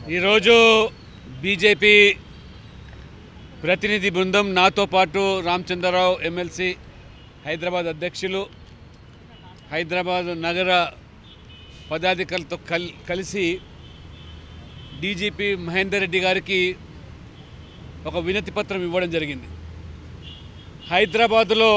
ఈరోజు బీజేపీ ప్రతినిధి బృందం నాతో పాటు రామచంద్రరావు ఎమ్మెల్సీ హైదరాబాద్ అధ్యక్షులు హైదరాబాద్ నగర పదాధికారులతో కల్ కలిసి డీజీపీ మహేందర్ రెడ్డి గారికి ఒక వినతి పత్రం ఇవ్వడం జరిగింది హైదరాబాదులో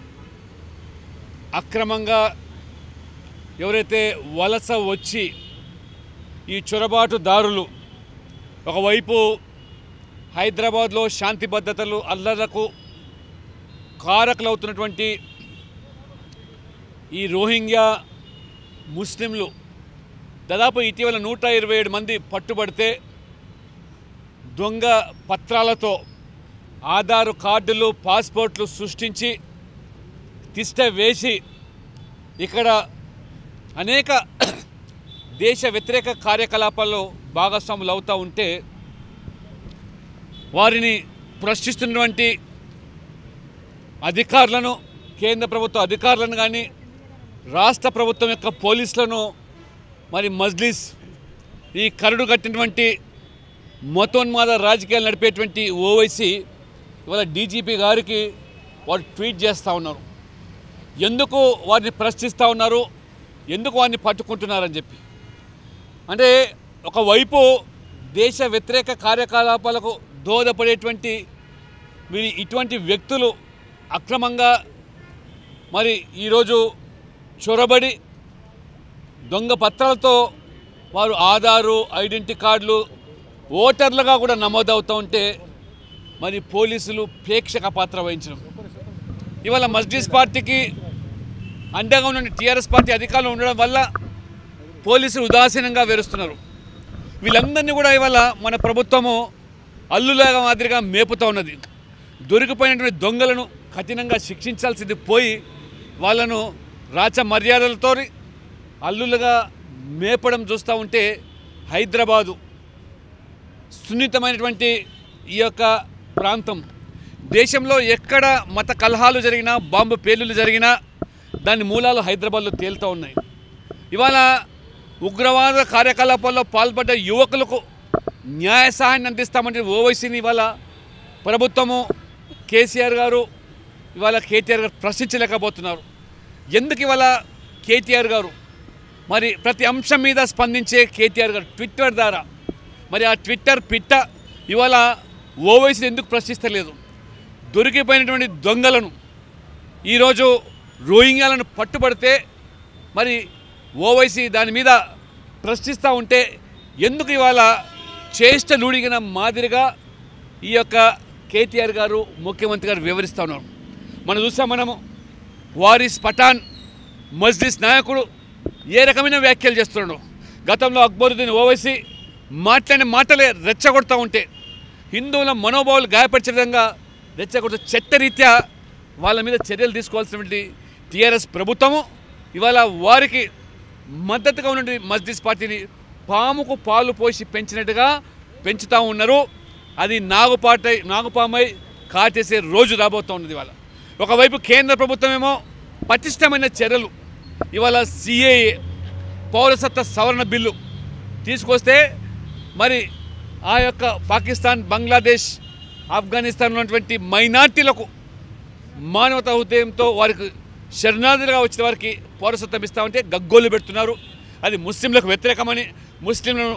అక్రమంగా ఎవరైతే వలస వచ్చి ఈ చొరబాటుదారులు ఒకవైపు హైదరాబాద్లో శాంతి భద్రతలు అల్లర్లకు కారకులవుతున్నటువంటి ఈ రోహింగ్యా ముస్లింలు దాదాపు ఇటీవల నూట ఇరవై ఏడు మంది పట్టుబడితే దొంగ పత్రాలతో ఆధార్ కార్డులు పాస్పోర్ట్లు సృష్టించి తిష్ట వేసి ఇక్కడ అనేక దేశ వ్యతిరేక కార్యకలాపాల్లో భాగస్వాములు అవుతూ ఉంటే వారిని ప్రశ్నిస్తున్నటువంటి అధికారులను కేంద్ర ప్రభుత్వ అధికారులను కానీ రాష్ట్ర ప్రభుత్వం యొక్క పోలీసులను మరి మజ్లిస్ ఈ కరుడు కట్టినటువంటి మతోన్మాద రాజకీయాలు నడిపేటువంటి ఓవైసీ ఇవాళ డీజీపీ గారికి వారు ట్వీట్ చేస్తూ ఉన్నారు ఎందుకు వారిని ప్రశ్నిస్తూ ఉన్నారు ఎందుకు వారిని పట్టుకుంటున్నారని చెప్పి అంటే ఒకవైపు దేశ వ్యతిరేక కార్యకలాపాలకు దోహదపడేటువంటి వీరి ఇటువంటి వ్యక్తులు అక్రమంగా మరి ఈరోజు చొరబడి దొంగ పత్రాలతో వారు ఆధారు ఐడెంటిటీ కార్డులు ఓటర్లుగా కూడా నమోదవుతూ ఉంటే మరి పోలీసులు ప్రేక్షక పాత్ర వహించడం ఇవాళ మస్జిద్ పార్టీకి అండగా ఉన్న టీఆర్ఎస్ పార్టీ అధికారంలో ఉండడం వల్ల పోలీసులు ఉదాసీనంగా వేరుస్తున్నారు వీళ్ళందరినీ కూడా ఇవాళ మన ప్రభుత్వము అల్లులాగా మాదిరిగా మేపుతూ ఉన్నది దొరికిపోయినటువంటి దొంగలను కఠినంగా శిక్షించాల్సింది పోయి వాళ్ళను రాచ మర్యాదలతో అల్లులుగా మేపడం చూస్తూ ఉంటే హైదరాబాదు సున్నితమైనటువంటి ఈ యొక్క ప్రాంతం దేశంలో ఎక్కడ మత కలహాలు జరిగినా బాంబు పేలులు జరిగినా దాని మూలాలు హైదరాబాద్లో తేలుతూ ఉన్నాయి ఇవాళ ఉగ్రవాద కార్యకలాపాల్లో పాల్పడ్డ యువకులకు న్యాయ సహాయాన్ని అందిస్తామంటే ఓవైసీని ఇవాళ ప్రభుత్వము కేసీఆర్ గారు ఇవాళ కేటీఆర్ గారు ప్రశ్నించలేకపోతున్నారు ఎందుకు ఇవాళ కేటీఆర్ గారు మరి ప్రతి అంశం మీద స్పందించే కేటీఆర్ గారు ట్విట్టర్ ద్వారా మరి ఆ ట్విట్టర్ పిట్ట ఇవాళ ఓవైసీని ఎందుకు ప్రశ్నిస్తలేదు దొరికిపోయినటువంటి దొంగలను ఈరోజు రోహింగ్యాలను పట్టుబడితే మరి ఓవైసీ దాని మీద ప్రశ్నిస్తూ ఉంటే ఎందుకు ఇవాళ చేష్ట లూడిగిన మాదిరిగా ఈ యొక్క కేటీఆర్ గారు ముఖ్యమంత్రి గారు వివరిస్తూ ఉన్నారు మనం చూసాం మనము వారిస్ పఠాన్ మజ్లిస్ నాయకుడు ఏ రకమైన వ్యాఖ్యలు చేస్తున్నాడు గతంలో అక్బరుద్దీన్ ఓవైసీ మాట్లాడిన మాటలే రెచ్చగొడతా ఉంటే హిందువుల మనోభావాలు గాయపరిచే విధంగా రెచ్చగొడుతూ చట్టరీత్యా వాళ్ళ మీద చర్యలు తీసుకోవాల్సినటువంటి టీఆర్ఎస్ ప్రభుత్వము ఇవాళ వారికి మద్దతుగా ఉన్నటువంటి మస్జిద్ పార్టీని పాముకు పాలు పోసి పెంచినట్టుగా పెంచుతూ ఉన్నారు అది నాగుపాటై నాగుపామై కాటేసే రోజు రాబోతూ ఉన్నది ఇవాళ ఒకవైపు కేంద్ర ప్రభుత్వం ఏమో పటిష్టమైన చర్యలు ఇవాళ సిఏఏ పౌరసత్వ సవరణ బిల్లు తీసుకొస్తే మరి ఆ యొక్క పాకిస్తాన్ బంగ్లాదేశ్ ఆఫ్ఘనిస్తాన్ ఉన్నటువంటి మైనార్టీలకు మానవతా హృదయంతో వారికి శరణార్థులుగా వచ్చిన వారికి పౌరసత్వం ఇస్తామంటే గగ్గోలు పెడుతున్నారు అది ముస్లింలకు వ్యతిరేకమని ముస్లింలను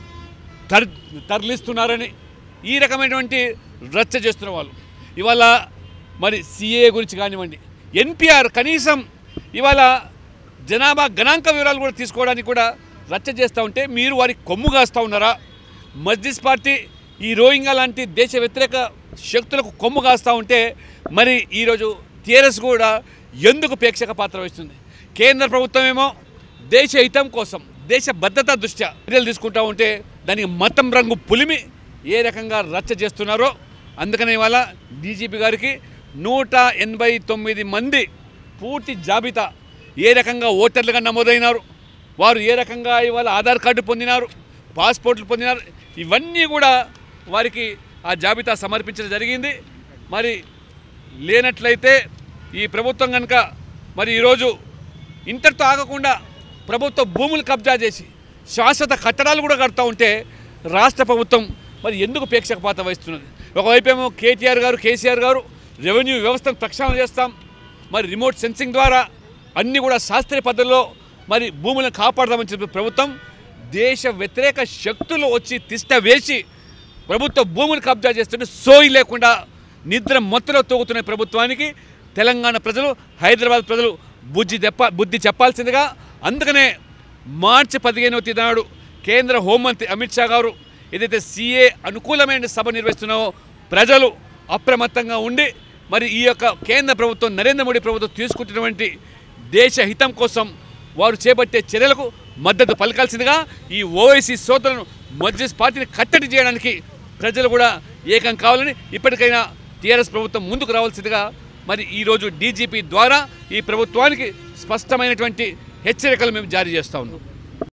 తర్ తరలిస్తున్నారని ఈ రకమైనటువంటి రచ్చ చేస్తున్న వాళ్ళు ఇవాళ మరి సిఏ గురించి కానివ్వండి ఎన్పిఆర్ కనీసం ఇవాళ జనాభా గణాంక వివరాలు కూడా తీసుకోవడానికి కూడా రచ్చ చేస్తూ ఉంటే మీరు వారికి కొమ్ము కాస్తూ ఉన్నారా మస్జిద్ పార్టీ ఈ రోహింగా లాంటి దేశ వ్యతిరేక శక్తులకు కొమ్ము కాస్తూ ఉంటే మరి ఈరోజు టీఆర్ఎస్ కూడా ఎందుకు ప్రేక్షక పాత్ర వహిస్తుంది కేంద్ర ప్రభుత్వం ఏమో దేశ హితం కోసం దేశ భద్రతా దృష్ట్యా చర్యలు తీసుకుంటా ఉంటే దానికి మతం రంగు పులిమి ఏ రకంగా రచ్చ చేస్తున్నారో అందుకనే ఇవాళ డీజీపీ గారికి నూట ఎనభై తొమ్మిది మంది పూర్తి జాబితా ఏ రకంగా ఓటర్లుగా నమోదైనారు వారు ఏ రకంగా ఇవాళ ఆధార్ కార్డు పొందినారు పాస్పోర్ట్లు పొందినారు ఇవన్నీ కూడా వారికి ఆ జాబితా సమర్పించడం జరిగింది మరి లేనట్లయితే ఈ ప్రభుత్వం కనుక మరి ఈరోజు ఇంతటితో ఆగకుండా ప్రభుత్వ భూములు కబ్జా చేసి శాశ్వత కట్టడాలు కూడా కడతా ఉంటే రాష్ట్ర ప్రభుత్వం మరి ఎందుకు ప్రేక్షకపాత వహిస్తున్నది ఒకవైపు ఏమో కేటీఆర్ గారు కేసీఆర్ గారు రెవెన్యూ వ్యవస్థను ప్రక్షాళన చేస్తాం మరి రిమోట్ సెన్సింగ్ ద్వారా అన్నీ కూడా శాస్త్రీయ పద్ధతిలో మరి భూములను కాపాడదామని చెప్పి ప్రభుత్వం దేశ వ్యతిరేక శక్తులు వచ్చి తిష్ట వేసి ప్రభుత్వ భూములు కబ్జా చేస్తుంటే సోయి లేకుండా నిద్ర మొత్తలో తోగుతున్న ప్రభుత్వానికి తెలంగాణ ప్రజలు హైదరాబాద్ ప్రజలు బుద్ధి చెప్ప బుద్ధి చెప్పాల్సిందిగా అందుకనే మార్చి పదిహేనవ తేదీ నాడు కేంద్ర హోంమంత్రి అమిత్ షా గారు ఏదైతే సీఏ అనుకూలమైన సభ నిర్వహిస్తున్నావో ప్రజలు అప్రమత్తంగా ఉండి మరి ఈ యొక్క కేంద్ర ప్రభుత్వం నరేంద్ర మోడీ ప్రభుత్వం తీసుకుంటున్నటువంటి దేశ హితం కోసం వారు చేపట్టే చర్యలకు మద్దతు పలకాల్సిందిగా ఈ ఓవైసీ సోదరులను మజ్లిస్ పార్టీని కట్టడి చేయడానికి ప్రజలు కూడా ఏకం కావాలని ఇప్పటికైనా టీఆర్ఎస్ ప్రభుత్వం ముందుకు రావాల్సిందిగా మరి ఈరోజు డీజీపీ ద్వారా ఈ ప్రభుత్వానికి స్పష్టమైనటువంటి హెచ్చరికలు మేము జారీ చేస్తూ ఉన్నాం